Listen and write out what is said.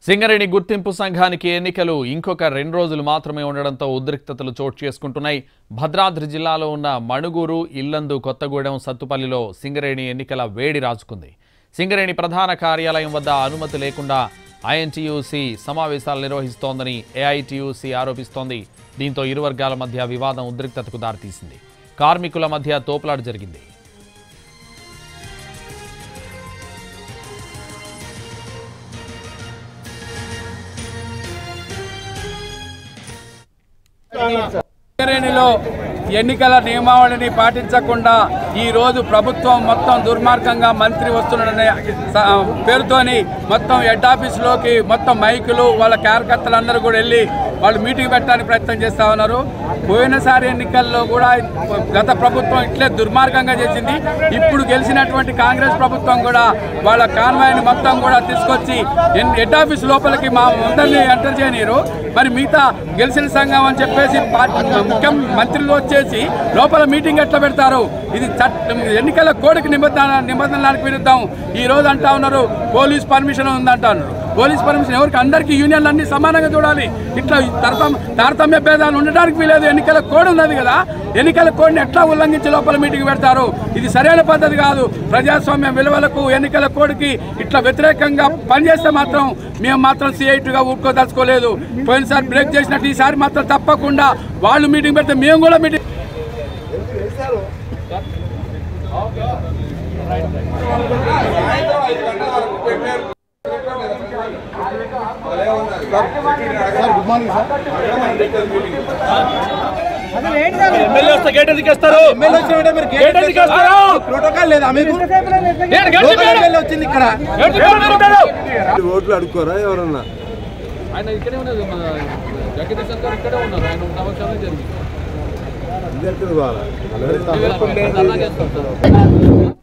సింగరేణి గుర్తింపు సంఘానికి ఎన్నికలు ఇంకొక రెండు రోజులు మాత్రమే ఉండడంతో ఉద్రిక్తతలు చోటు చేసుకుంటున్నాయి భద్రాద్రి జిల్లాలో ఉన్న మణుగూరు ఇల్లందు కొత్తగూడెం సత్తుపల్లిలో సింగరేణి ఎన్నికల వేడి రాజుకుంది సింగరేణి ప్రధాన కార్యాలయం వద్ద అనుమతి లేకుండా ఐఎన్టీయూసీ సమావేశాలు నిర్వహిస్తోందని ఏఐటీయూసీ ఆరోపిస్తోంది దీంతో ఇరు వర్గాల మధ్య వివాదం ఉద్రిక్తతకు దారితీసింది కార్మికుల మధ్య తోపులాట జరిగింది సింగరేణిలో ఎన్నికల నియమావళిని పాటించకుండా ఈ రోజు ప్రభుత్వం మొత్తం దుర్మార్గంగా మంత్రి వస్తున్నాడనే స- పేరుతోని మొత్తం హెడ్ ఆఫీసులోకి మొత్తం మైకులు వాళ్ళ కార్యకర్తలందరూ కూడా వెళ్ళి వాళ్ళు మీటింగ్ పెట్టడానికి ప్రయత్నం చేస్తా ఉన్నారు పోయినసారి ఎన్నికల్లో కూడా గత ప్రభుత్వం ఇట్లే దుర్మార్గంగా చేసింది ఇప్పుడు గెలిచినటువంటి కాంగ్రెస్ ప్రభుత్వం కూడా వాళ్ళ కాన్వాయ్ని మొత్తం కూడా తీసుకొచ్చి ఎన్- హెడ్ ఆఫీస్ లోపలికి మా అందరినీ ఎంటర్ చేయనీరు మరి మిగతా గెలిచిన సంఘం అని చెప్పేసి పార్టీ ముఖ్యం మంత్రులు వచ్చేసి లోపల మీటింగ్ ఎట్లా పెడతారు ఇది చట్ట ఎన్నికల కోడికి నిబంధన నిబంధనలకు విరుద్ధం ఈ రోజు అంటా ఉన్నారు పోలీస్ పర్మిషన్ ఉందంటా ఉన్నారు పోలీస్ పర్మిషన్ ఎవరికి అందరికీ యూనియన్లు అన్ని సమానంగా చూడాలి ఇట్లా తరతమ తారతమ్య భేదాలు ఉండడానికి వీలేదు ఎన్నికల కోడ్ ఉన్నది కదా ఎన్నికల కోడ్ని ఎట్లా ఉల్లంఘించి లోపల మీటింగ్ పెడతారు ఇది సరైన పద్ధతి కాదు ప్రజాస్వామ్య విలువలకు ఎన్నికల కోడ్కి ఇట్లా వ్యతిరేకంగా పనిచేస్తే మాత్రం మేము మాత్రం సిఐటిగా ఊరుకోదలుచుకోలేదు పోయినసారి బ్రేక్ చేసినట్టు ఈసారి మాత్రం తప్పకుండా వాళ్ళు మీటింగ్ పెడితే మేము కూడా మీటింగ్ ఎమ్మెల్యే వస్తే గేట్ ఎందుకు వేస్తారు గేట్ ఎందుకు వేస్తారు ప్రోటోకాల్ లేదా మీకు నేను గేట్ లోకల్ చెప్పాను. ఎమ్మెల్యే వచ్చింది ఇక్కడ గేట్ చెప్పాను అనుకుంటాను. ఓట్లు అడుక్కోరా ఎవరన్నా ఆయన ఇక్కడే ఉన్నది మన జగదీశన్ గారు ఇక్కడే ఉన్నారు ఆయన నమస్కారం జరిగింది ఇద్దరికి బాగా ధర్నా చేస్తారు సార్